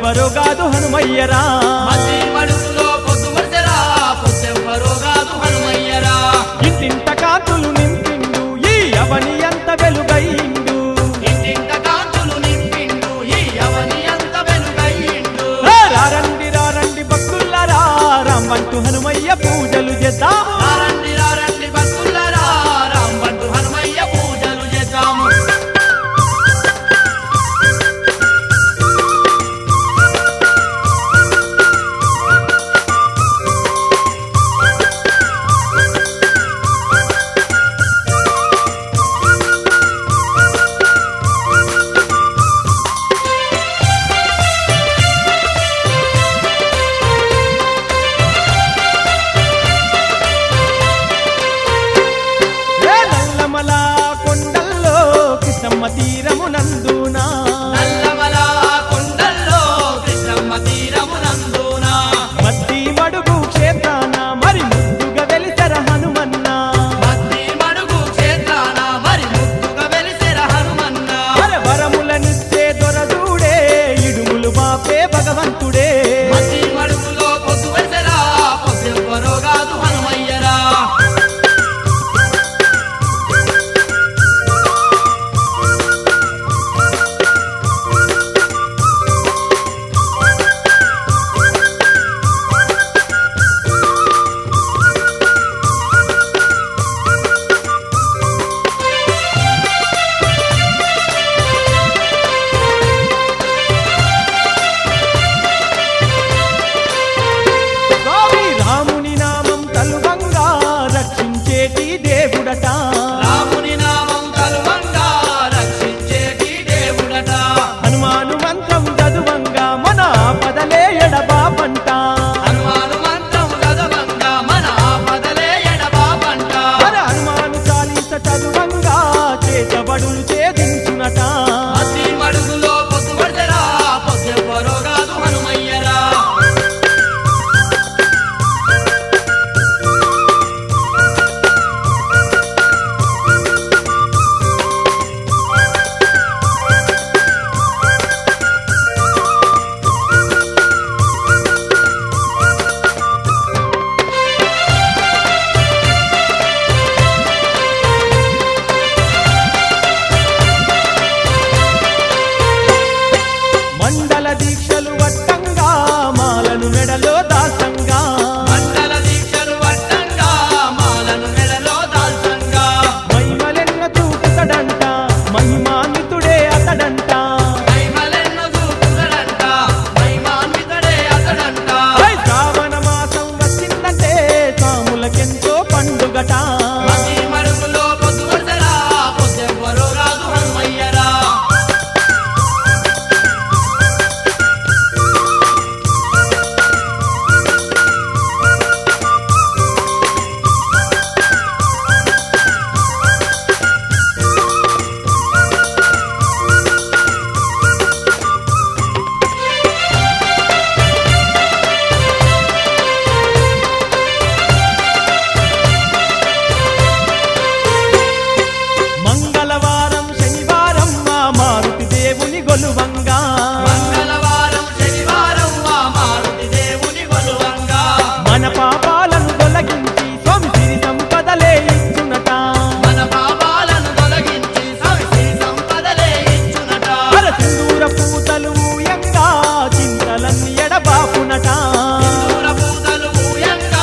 పొద్దెవ్వరో కాదు హనుమయ్యరా మతి మడుగులో పొద్దు వరసరా పొద్దెవ్వరో కాదు హనుమయ్యరా ఇంటింత కాంతులు నింపిండు ఈ అవని ఎంత వెలుగైండు ఇంటింట కాంతులు నింపిండు ఈ అవని అంత వెలుగయ్యిండు రా రారండి రారండి భక్తులారా రామ్మంటూ హనుమయ్య పూజలు చేద్దాము రారండి రారండి భక్తులరా రాంబంటు హనుమయ్య పూజలు చేద్దాము ఏ నల్లమల కొండల్లో కృష్ణమ్మ తీరము నందునా నల్లమల కొండల్లో కృష్ణమ్మ తీరమునందున మద్ది మడుగు క్షేత్రాన మరి ముద్దుగా వెలిసర హనుమన్నా మద్ది మడుగు క్షేత్రాన మరి ముద్దుగా వెలిసెర హనుమన్న వర వరములనిచ్చే దొరదూడే ఇడుములు బాపే భగవంతుడే మద్ది మడుగులో పొద్దు వరసరా పొద్దెవ్వరో కాదు హనుమయ్యరా స్వామి రాముని నామం తలువంగా రక్షించేటి దేవుడట రాముని నామం కలువంగా రక్షించేటి దేవుడట హనుమాను మంత్రం చదువంగా మన పదలే ఎడబాపంట హనుమాను మంత్రం చదవంగా మన ఆపదలే ఎడబాపంట వర హనుమాను చాలీస చదువంగా చేతబడులు ఛేదించునట మద్ది మడుగులో పొద్దు వరసరా పొద్దెవ్వరో కాదు హనుమయ్యరా మండల దీక్షలు వట్టంగా మాలను మెడలో దాసంగా మండల దీక్షలు వట్టంగా మాలను నెలలో దాల్చంగా మహిమలెన్న చూపుతడంట మహిమాన్వితుడే అతడంట మహిమలెన్నో చూపుతాడంట మహిమాన్వితుడే అతడంట ఐ శ్రావణ మాసం వచ్చిందంటే సాములకెంతో పండుగట మతి మడుగులో పొద్దు వరసరా పొద్దెవ్వరో రాదు హనుమయ్యరా మంగళవారం శనివారం మా మారుతి దేవుని గొలువంగా మంగళవారం శనివారం మా మారుతి దేవుని కొలువంగా మన పాపాలను తొలగించి స్వామి సిరి సంపదలే ఇచ్చునట మన పాపాలను తొలగించి సవిసి సంపదలే ఇచ్చునట అర సింధూర పూతలు ఊయంగా చింతలన్నీ ఎడబాపునట దూర పూతలు ఊయంగా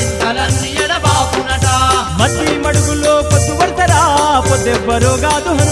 చింతలన్నీ ఎడబాపునట మట్టి మడుగులో పొద్దు వరసరా పొద్దెవ్వరో కాదు హనుమ